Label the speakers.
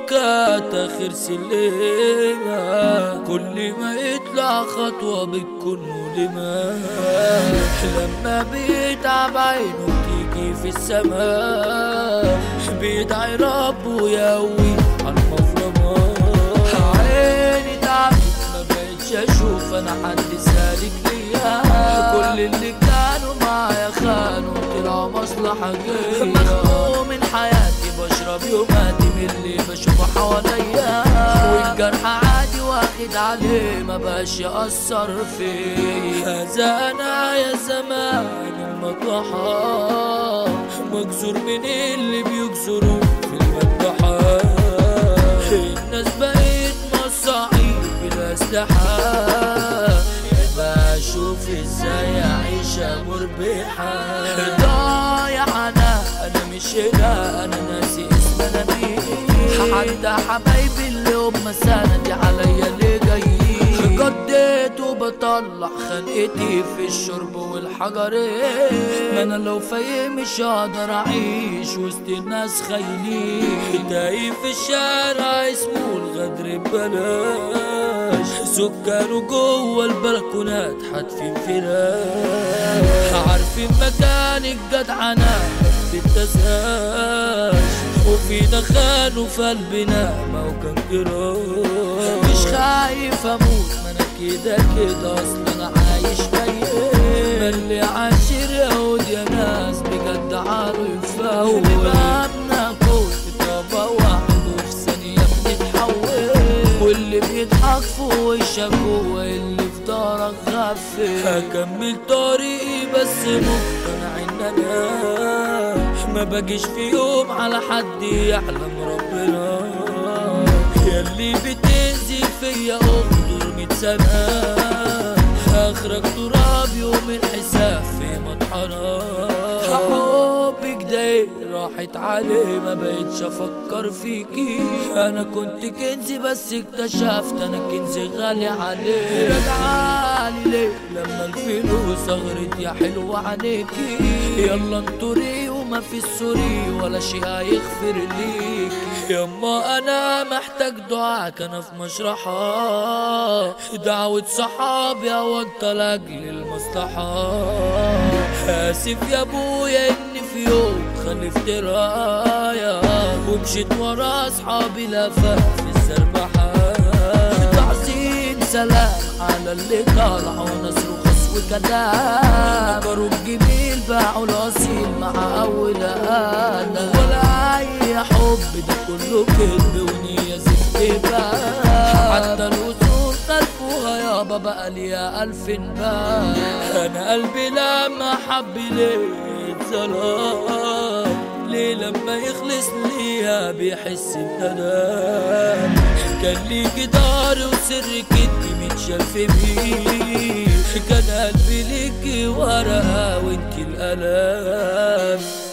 Speaker 1: بلوكات اخر سلمة كل ما يطلع خطوة بتكون مؤلمة لما بيتعب عينه بتيجي في السماء بيدعي ربه يقوي على المظلمة عيني تعبت ما بقتش اشوف انا حد سالك ليا كل اللي كانوا معايا خانوا طلعوا مصلحة جاية مخنوق من حياتي بشرب يوماتي من اللي بشوفه حواليا والجرح عادي واخد عليه ما بقاش يأثر فيا هذا انا يا زمان المطرحة مكسور من اللي بيكسروا في المذبحة الناس بقت مصاعيب بلا اسلحة بشوف ازاي اعيش مربحة ضايع انا انا مش هنا انا ناسي اسم انا مين حتى حبايبي اللي هم سندي عليا اللي جايين قضيت وبطلع خنقتي في الشرب والحجرين ما انا لو فايق مش هقدر اعيش وسط الناس خاينين تايه في الشارع اسمه الغدر ببلاش سكانه جوه البلكونات حاتفين فراش عارفين مكان الجدعنة في التسهاش وفينا خانوا في قلبنا ما هو كان جراح مش خايف اموت ما انا كده كده اصلا انا عايش ميت ما اللي عاشر يهود يا ناس بجد عارف هو بقى كنت طابة واحد وفي ثانية بنتحول واللي بيضحك في وشك هو اللي في دارك غفل هكمل طريقي بس مقتنع ان انا ما باجيش في يوم على حد يعلم ربنا ياللي بتنزل فيا اغدر ميت سنة اخرك تراب يوم الحساب في مطحنة حبك ده راحت عليه ما بقتش افكر فيكي انا كنت كنزي بس اكتشفت انا كنزي غالي عليه رجعالي ليه لما الفلوس اغرت يا حلوة عليكي يلا انطري وما في السوري ولا شي هيغفر ليك يما انا محتاج دعاك انا في مشرحة دعوة صحابي او انت لاجل المصلحة اسف يا ابويا اني في يوم خلفت راية ومشيت ورا اصحابي لفة في الزربحة تعظيم سلام على اللي طلعوا نصر وخص وكلام نكروا الجميل باعوا الاصيل مع اول انا ولا اي حب ده كله كذب ونية زفت بقى حتى الوصول خلفوها يابا بقى ليا ألف باب أنا قلبي لما حب ليه اتظلم ليه لما يخلص ليها بيحس بندم كان ليكي دار وسر كدبي متشاف بيه كان قلبي ليكي ورقة وانتي الألم